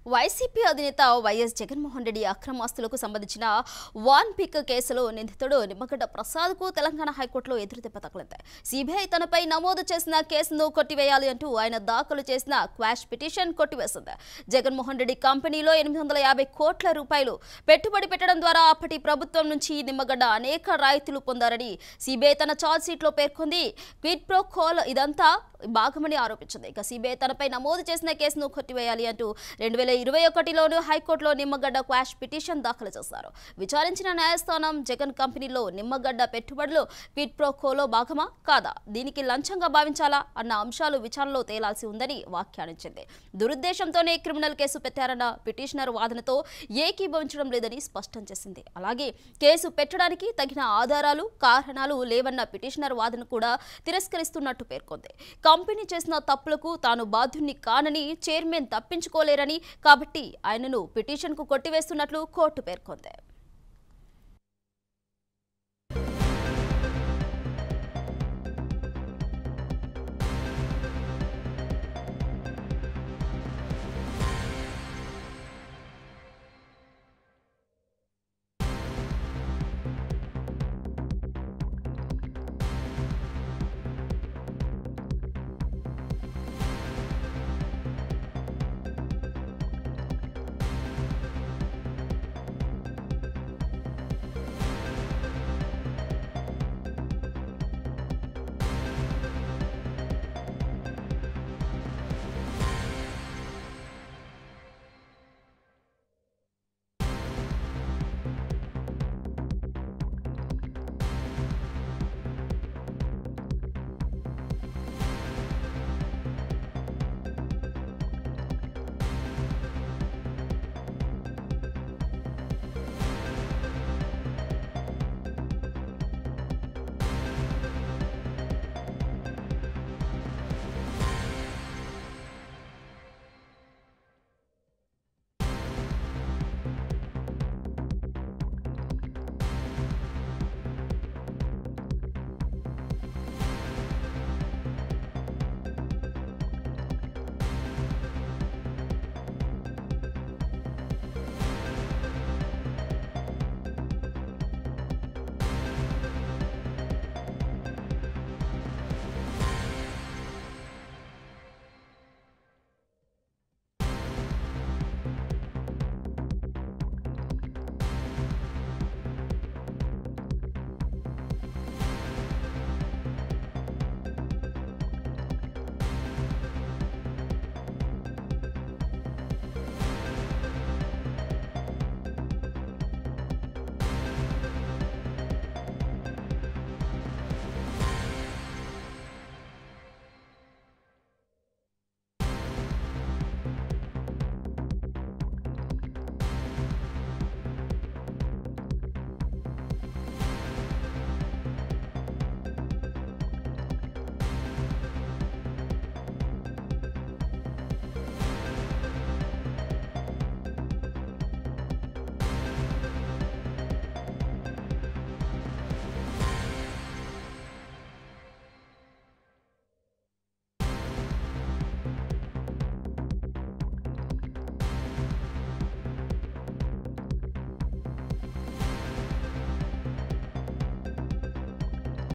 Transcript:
YCP అధినేత YS Jaganmohan Reddy అక్రమాస్తులకు సంబంధించిన van pick కేసులో నిందితుడు నిమ్మగడ్డ ప్రసాద్కు తెలంగాణ హైకోర్టులో ఎదురుదెబ్బ తగలింది సిబిఐ తనపై నమోదు చేసిన కేసును కొట్టివేయాలి అంటూ ఆయన దాఖలు చేసిన క్వాష్ పిటిషన్ కొట్టివేసింది జగన్మోహన్ రెడ్డి కంపెనీలో ఎనిమిది వందల యాభై కోట్ల రూపాయలు పెట్టుబడి పెట్టడం ద్వారా అప్పటి ప్రభుత్వం నుంచి నిమ్మగడ్డ అనేక రాయితీలు పొందారని సిబిఐ తన ఛార్జ్ షీట్లో పేర్కొంది క్విడ్ ప్రో కోల్ ఇదంతా భాగమని ఆరోపించింది ఇక సిబిఐ తనపై నమోదు చేసిన కేసును కొట్టివేయాలి అంటూ రెండు వేల ఇరవై ఒకటిలోను హైకోర్టులో నిమ్మగడ్డ క్వాష్ పిటిషన్ దాఖలు చేశారు విచారించిన న్యాయస్థానం జగన్ కంపెనీలో నిమ్మగడ్డ పెట్టుబడులు క్విడ్ ప్రో కోలో భాగమా కాదా దీనికి లంచంగా భావించాలా అన్న అంశాలు విచారణలో తేలాల్సి ఉందని వ్యాఖ్యానించింది దురుద్దేశంతోనే క్రిమినల్ కేసు పెట్టారన్న పిటిషనర్ వాదనతో ఏకీభవించడం లేదని స్పష్టం చేసింది అలాగే కేసు పెట్టడానికి తగిన ఆధారాలు కారణాలు లేవన్న పిటిషనర్ వాదన కూడా తిరస్కరిస్తున్నట్టు పేర్కొంది కంపెనీ చేసిన తప్పులకు తాను బాధ్యుణ్ణి కానని చైర్మన్ తప్పించుకోలేరని కాబట్టి ఆయనను పిటిషన్కు కొట్టివేస్తున్నట్లు కోర్టు పేర్కొంది